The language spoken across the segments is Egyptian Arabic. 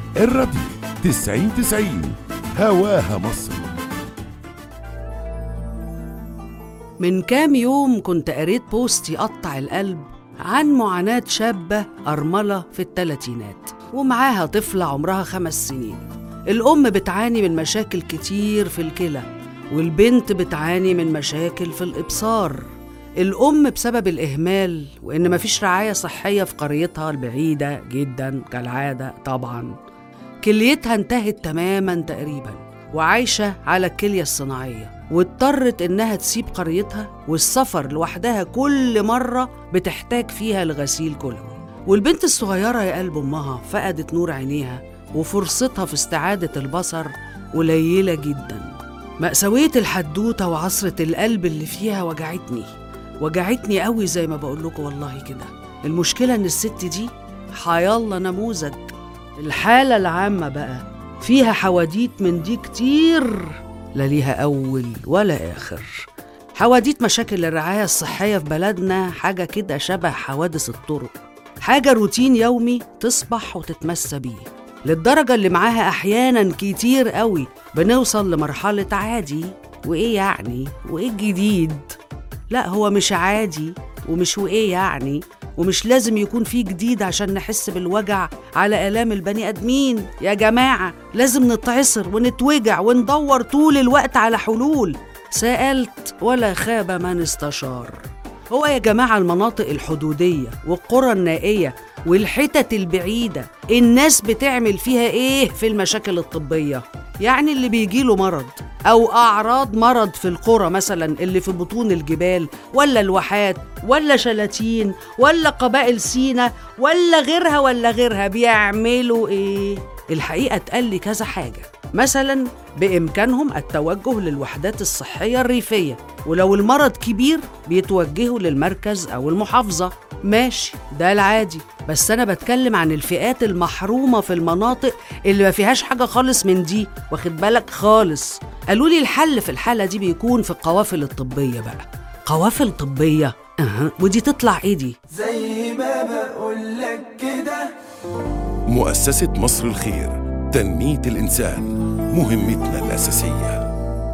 الراديو 90 90 هواها مصر من كام يوم كنت قريت بوست يقطع القلب عن معاناة شابة أرملة في الثلاثينات ومعاها طفلة عمرها خمس سنين الأم بتعاني من مشاكل كتير في الكلى والبنت بتعاني من مشاكل في الإبصار الأم بسبب الإهمال وإن مفيش رعاية صحية في قريتها البعيدة جدا كالعادة طبعا كليتها انتهت تماما تقريبا وعايشة على الكلية الصناعية واضطرت إنها تسيب قريتها والسفر لوحدها كل مرة بتحتاج فيها لغسيل كلوي والبنت الصغيرة يا قلب أمها فقدت نور عينيها وفرصتها في استعادة البصر قليلة جدا مأساوية الحدوتة وعصرة القلب اللي فيها وجعتني وجعتني قوي زي ما بقول لكم والله كده المشكلة إن الست دي حيالله نموذج الحالة العامة بقى فيها حواديت من دي كتير لا ليها أول ولا آخر حواديت مشاكل الرعاية الصحية في بلدنا حاجة كده شبه حوادث الطرق حاجة روتين يومي تصبح وتتمسى بيه للدرجة اللي معاها أحيانا كتير قوي بنوصل لمرحلة عادي وإيه يعني وإيه الجديد لا هو مش عادي ومش وإيه يعني ومش لازم يكون في جديد عشان نحس بالوجع على آلام البني آدمين يا جماعة لازم نتعصر ونتوجع وندور طول الوقت على حلول سألت ولا خاب من استشار هو يا جماعة المناطق الحدودية والقرى النائية والحتت البعيدة الناس بتعمل فيها إيه في المشاكل الطبية؟ يعني اللي بيجيله مرض أو أعراض مرض في القرى مثلا اللي في بطون الجبال ولا الواحات ولا شلاتين ولا قبائل سينا ولا غيرها ولا غيرها بيعملوا إيه؟ الحقيقة اتقال لي كذا حاجة مثلا بإمكانهم التوجه للوحدات الصحية الريفية ولو المرض كبير بيتوجهوا للمركز أو المحافظة ماشي ده العادي بس أنا بتكلم عن الفئات المحرومة في المناطق اللي ما فيهاش حاجة خالص من دي واخد بالك خالص قالوا لي الحل في الحالة دي بيكون في القوافل الطبية بقى قوافل طبية أه. ودي تطلع ايه دي زي ما بقولك كده مؤسسة مصر الخير تنمية الإنسان مهمتنا الأساسية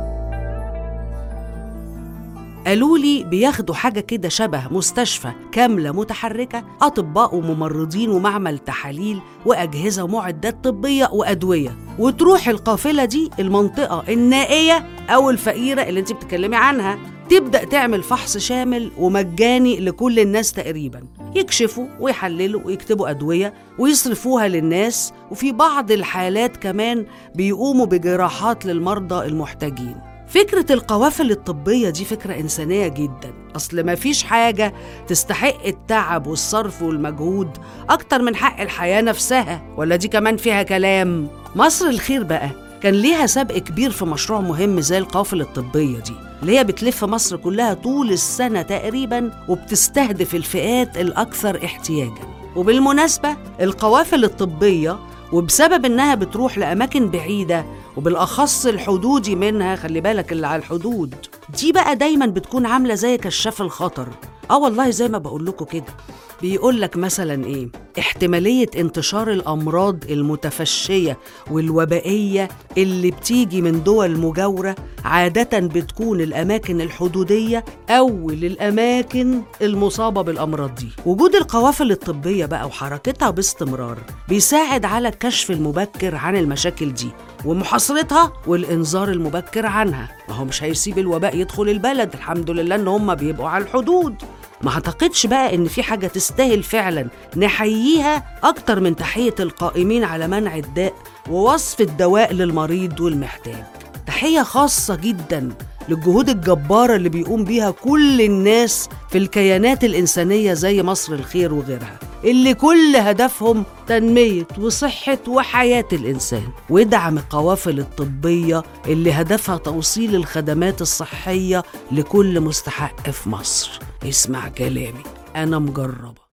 قالوا لي بياخدوا حاجة كده شبه مستشفى كاملة متحركة أطباء وممرضين ومعمل تحاليل وأجهزة ومعدات طبية وأدوية وتروح القافلة دي المنطقة النائية أو الفقيرة اللي أنت بتتكلمي عنها تبدأ تعمل فحص شامل ومجاني لكل الناس تقريبا يكشفوا ويحللوا ويكتبوا أدوية ويصرفوها للناس وفي بعض الحالات كمان بيقوموا بجراحات للمرضى المحتاجين فكرة القوافل الطبية دي فكرة إنسانية جدا أصل ما فيش حاجة تستحق التعب والصرف والمجهود أكتر من حق الحياة نفسها ولا دي كمان فيها كلام مصر الخير بقى كان ليها سبق كبير في مشروع مهم زي القوافل الطبية دي اللي هي بتلف مصر كلها طول السنة تقريبا وبتستهدف الفئات الأكثر احتياجا وبالمناسبة القوافل الطبية وبسبب إنها بتروح لأماكن بعيدة وبالأخص الحدودي منها خلي بالك اللي على الحدود دي بقى دايما بتكون عاملة زي كشاف الخطر اه والله زي ما بقول لكم كده بيقول لك مثلا ايه احتماليه انتشار الامراض المتفشيه والوبائيه اللي بتيجي من دول مجاوره عاده بتكون الاماكن الحدوديه اول الاماكن المصابه بالامراض دي وجود القوافل الطبيه بقى وحركتها باستمرار بيساعد على الكشف المبكر عن المشاكل دي ومحاصرتها والانذار المبكر عنها ما هو مش هيسيب الوباء يدخل البلد الحمد لله ان هم بيبقوا على الحدود ما اعتقدش بقى ان في حاجه تستاهل فعلا نحييها اكتر من تحيه القائمين على منع الداء ووصف الدواء للمريض والمحتاج تحيه خاصه جدا للجهود الجباره اللي بيقوم بيها كل الناس في الكيانات الانسانيه زي مصر الخير وغيرها اللي كل هدفهم تنميه وصحه وحياه الانسان ودعم القوافل الطبيه اللي هدفها توصيل الخدمات الصحيه لكل مستحق في مصر اسمع كلامي انا مجربه